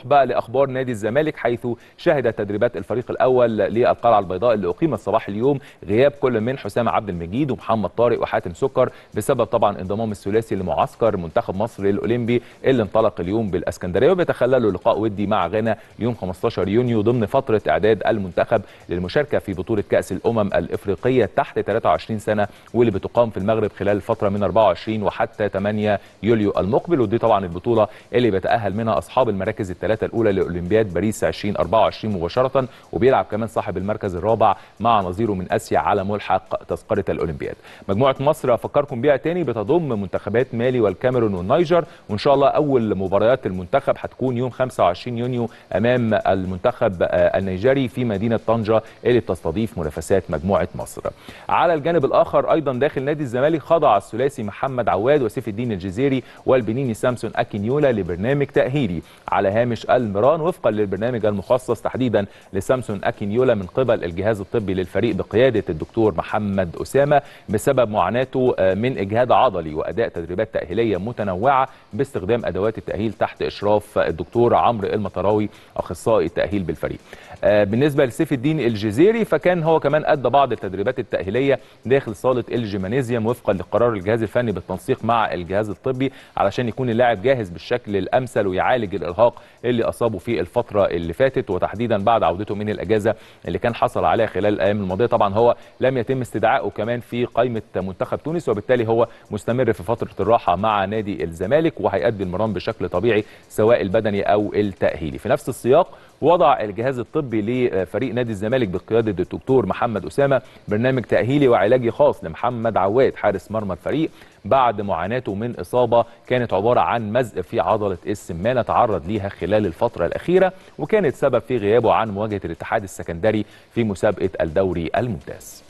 نروح بقى لاخبار نادي الزمالك حيث شهدت تدريبات الفريق الاول للقلعه البيضاء اللي اقيمت صباح اليوم غياب كل من حسام عبد المجيد ومحمد طارق وحاتم سكر بسبب طبعا انضمام الثلاثي لمعسكر منتخب مصر الاولمبي اللي انطلق اليوم بالاسكندريه وبيتخلله لقاء ودي مع غانا يوم 15 يونيو ضمن فتره اعداد المنتخب للمشاركه في بطوله كاس الامم الافريقيه تحت 23 سنه واللي بتقام في المغرب خلال الفتره من 24 وحتى 8 يوليو المقبل ودي طبعا البطوله اللي بيتاهل منها اصحاب المراكز الثلاثه الاولى لاولمبياد باريس 2024 مباشره وبيلعب كمان صاحب المركز الرابع مع نظيره من اسيا على ملحق تذكره الاولمبياد مجموعه مصر افكركم بيها تاني بتضم منتخبات مالي والكاميرون والنيجر وان شاء الله اول مباريات المنتخب هتكون يوم 25 يونيو امام المنتخب النيجري في مدينه طنجه اللي بتستضيف منافسات مجموعه مصر على الجانب الاخر ايضا داخل نادي الزمالك خضع الثلاثي محمد عواد وسيف الدين الجزيري والبنيني سامسون اكينيولا لبرنامج تاهيلي على هامش المران وفقا للبرنامج المخصص تحديدا لسامسون اكينيولا من قبل الجهاز الطبي للفريق بقياده الدكتور محمد اسامه بسبب معاناته من اجهاد عضلي واداء تدريبات تاهيليه متنوعه باستخدام ادوات التاهيل تحت اشراف الدكتور عمرو المطراوي اخصائي التاهيل بالفريق. بالنسبه لسيف الدين الجزيري فكان هو كمان ادى بعض التدريبات التاهيليه داخل صاله الجيمانيزيوم وفقا لقرار الجهاز الفني بالتنسيق مع الجهاز الطبي علشان يكون اللاعب جاهز بالشكل الامثل ويعالج الارهاق اللي اصابه في الفتره اللي فاتت وتحديدا بعد عودته من الاجازه اللي كان حصل عليها خلال الايام الماضيه طبعا هو لم يتم استدعائه كمان في قائمه منتخب تونس وبالتالي هو مستمر في فتره الراحه مع نادي الزمالك وهيأدي المران بشكل طبيعي سواء البدني او التاهيلي في نفس السياق وضع الجهاز الطبي لفريق نادي الزمالك بقياده الدكتور محمد اسامه برنامج تاهيلي وعلاجي خاص لمحمد عواد حارس مرمى الفريق بعد معاناته من اصابه كانت عباره عن مزق في عضله السمانه تعرض ليها خلال الفتره الاخيره وكانت سبب في غيابه عن مواجهه الاتحاد السكندري في مسابقه الدوري الممتاز.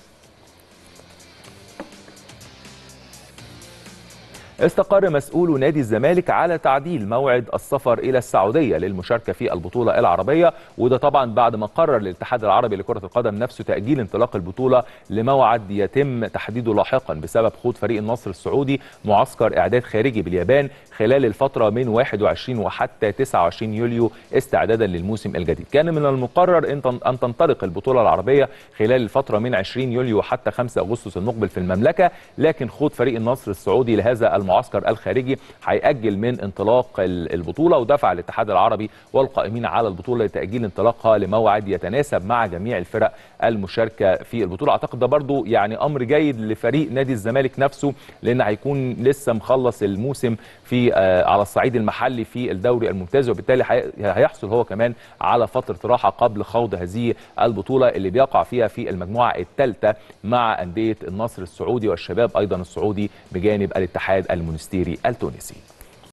استقر مسؤول نادي الزمالك على تعديل موعد السفر الى السعوديه للمشاركه في البطوله العربيه وده طبعا بعد ما قرر الاتحاد العربي لكره القدم نفسه تاجيل انطلاق البطوله لموعد يتم تحديده لاحقا بسبب خوض فريق النصر السعودي معسكر اعداد خارجي باليابان خلال الفتره من 21 وحتى 29 يوليو استعدادا للموسم الجديد كان من المقرر ان تنطلق البطوله العربيه خلال الفتره من 20 يوليو حتى 5 اغسطس المقبل في المملكه لكن خوض فريق النصر السعودي لهذا المعسكر الخارجي هيأجل من انطلاق البطولة ودفع الاتحاد العربي والقائمين على البطولة لتأجيل انطلاقها لموعد يتناسب مع جميع الفرق المشاركة في البطولة أعتقد ده برضو يعني أمر جيد لفريق نادي الزمالك نفسه لأن هيكون لسه مخلص الموسم في على الصعيد المحلي في الدوري الممتاز وبالتالي هيحصل هو كمان على فترة راحة قبل خوض هذه البطولة اللي بيقع فيها في المجموعة الثالثة مع أندية النصر السعودي والشباب أيضا السعودي بجانب الاتحاد المونستيري التونسي